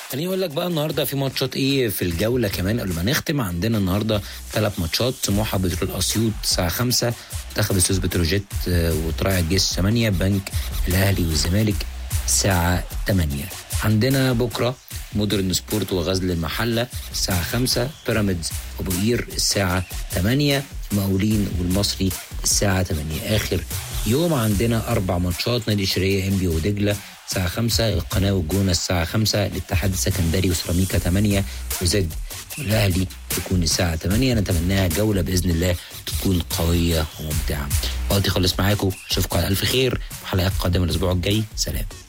خليني اقول لك بقى النهارده في ماتشات ايه في الجوله كمان قبل ما نختم عندنا النهارده ثلاث ماتشات سموحه بترول اسيوط الساعه 5 منتخب السويس بتروجيت آه، وطلائع الجيش 8 بنك الاهلي والزمالك الساعه 8 عندنا بكره مودرن سبورت وغزل المحله الساعه 5 بيراميدز ابو قير الساعه 8 مقاولين والمصري الساعه 8 اخر يوم عندنا اربع ماتشات نادي شرقيه انبي ودجله الساعة 5 القناة والجونة الساعة 5 الاتحاد السكندري وسيراميكا 8 وزد والأهلي تكون الساعة 8 نتمناها جولة بإذن الله تكون قوية وممتعة وقتي خلص معاكم أشوفكم على ألف خير وحلقات قادمة الأسبوع الجاي سلام